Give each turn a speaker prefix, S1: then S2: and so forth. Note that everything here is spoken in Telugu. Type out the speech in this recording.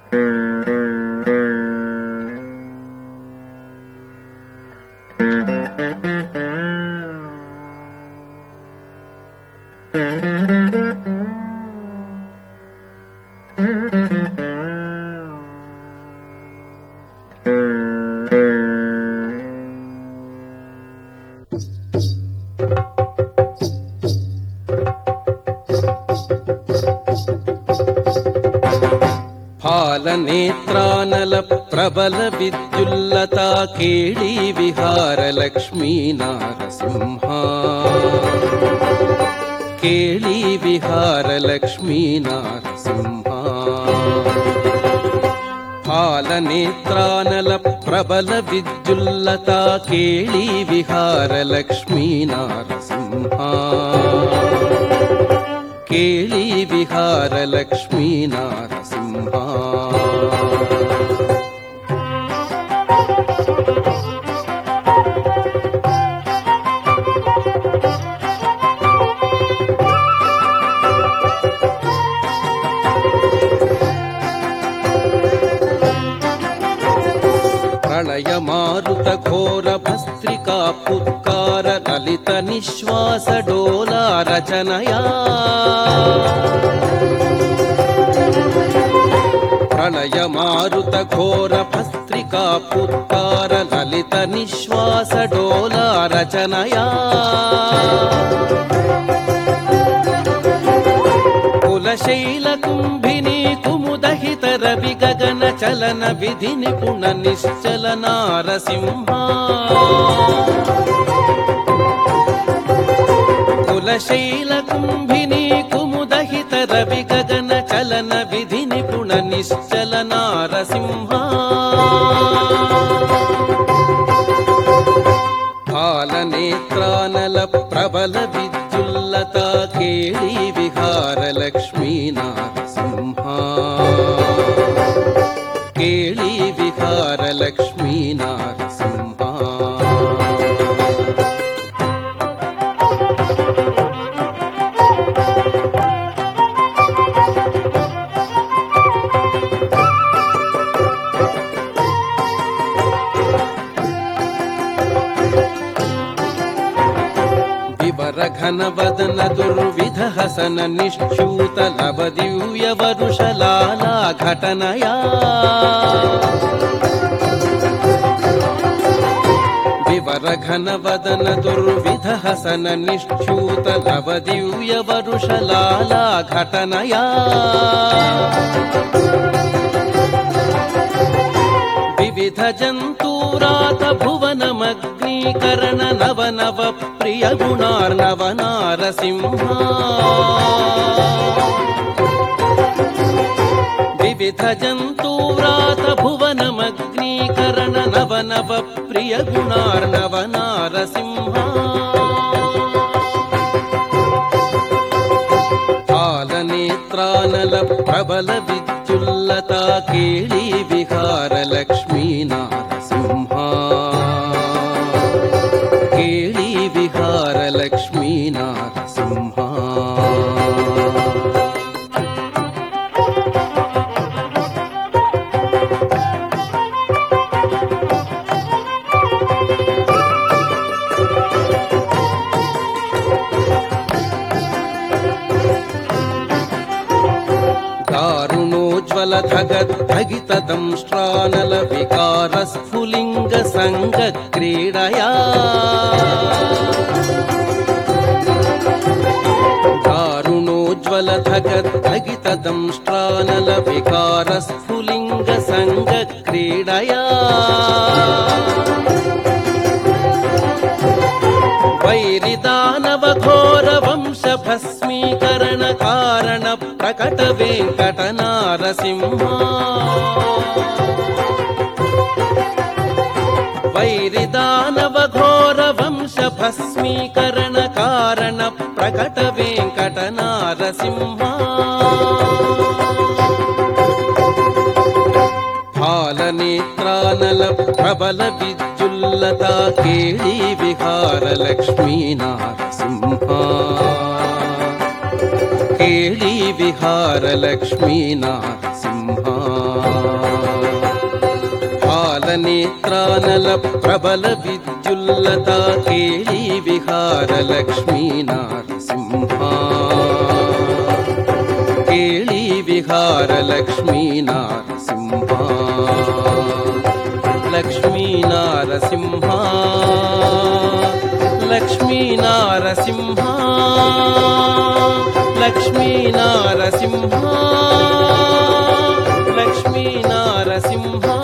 S1: పాలనేత్రానల ప్రబల విద్యుల్లతా కేళీ విహార లక్ష్మీ నారసింహ కేళీ విహార లక్ష్మీ నారసింహ పాలనేత్రానల ప్రబల విద్యుల్లతా కేళీ విహార లక్ష్మీ నారసింహ కేళీ విహార లక్ష్మీ నారసింహ ప్రళయ మారుత ఘోర భస్త్రికా పుత్కార లలిత నిశ్వాస డోలా రచనయా ప్రళయ మారుత ఘోర భస్త్రికా పుత్కార లలిత నిశ్వాస డోలా రచనయా కులశైల కుంభిని కుముదహిత రవి గగన చలన విధి నిపుణ నిశ్చల నారసింహ కులశైల కుంభిని కుముదహిత రవి గగన చలన విధి నిపుణ నిశ్చల నారసింహ పాలనేత్రానల ప్రబల విద్యుల్లత కేళీ విహార లక్ష్మీ నారసింహ కేళీ విహార లక్ష్మీ నారసింహ వివర ఘన వదన దుర్విధ హసన నిశ్చూత లవ దివ్య వరుషలాలా ఘటనయా వివర ఘన వదన దుర్విధ హసన నిశ్చూత లవ దివ్య వరుషలాలా ఘటనయా వివిధ జంతూరాత భువనమగ్నీకరణ నవ నవ ప్రియ గుణార్ణవ నారసింహ వివిధ జంతూరాత భువనమగ్నీకరణ నవ నవ ప్రియ గుణార్ణవ నారసింహ పాలనేత్రానల ప్రబల విద్యుల్లత కేళీ విహార లక్ష్మీ నారసింహ కేళీ విహార లక్ష్మీ నారసింహ దారుణోజ్వల ధగద్ధగిత దంష్ట్రానల వికార స్ఫులింగ సంగ క్రీడయా దారుణోజ్వల ధగద్ధగిత దంష్ట్రానల వికార స్ఫులింగ సంగ క్రీడయా వైరిదానవ ఘోర వంశ భస్మీకరణ కారణ ప్రకట వెంకట నారసింహ వైరిదానవ ఘోర వంశ భస్మీకరణ కారణ ప్రకట వెంకట నారసింహ పాలనేత్రానల ప్రబల విద్యుల్లత కేళీ విహార లక్ష్మీ నారసింహ కేళీ విహార లక్ష్మీ నారసింహ నేత్రానల ప్రబల విద్యుల్లత కేళీ విహార లక్ష్మీ నారసింహ కేళీ విహార లక్ష్మీ నారసింహ లక్ష్మీ నారసింహ లక్ష్మీ నారసింహ లక్ష్మీ నారసింహ లక్ష్మీ నారసింహ